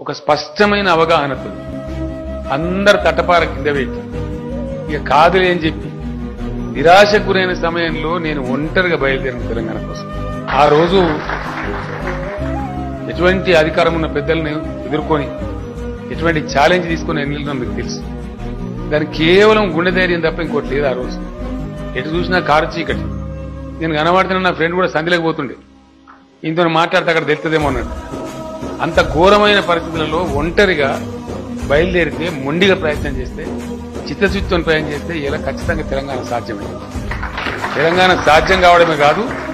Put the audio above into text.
ఒక స్పష్టమైన అవగాహనతో అందరు తటపార కింద పెట్టి ఇక కాదులే అని చెప్పి నిరాశకు గురైన సమయంలో నేను ఒంటరిగా బయలుదేరిన తెలంగాణ కోసం ఆ రోజు ఎటువంటి అధికారం ఉన్న పెద్దలను ఎదుర్కొని ఎటువంటి ఛాలెంజ్ తీసుకుని వెళ్ళడం మీకు తెలుసు దానికి కేవలం గుండె ధైర్యం తప్ప ఇంకోటి లేదు ఆ రోజు ఎటు చూసినా కారు చీకటి నేను కనబడుతున్న నా ఫ్రెండ్ కూడా సంధిలోకి పోతుండే ఇంతో మాట్లాడితే అక్కడ తెలుస్తుందేమో అన్నాడు అంత ఘోరమైన పరిస్థితులలో ఒంటరిగా బయలుదేరితే మొండిగా ప్రయత్నం చేస్తే చిత్తశుద్ధితో ప్రయత్నం చేస్తే ఇలా ఖచ్చితంగా తెలంగాణ సాధ్యమే తెలంగాణ సాధ్యం కావడమే కాదు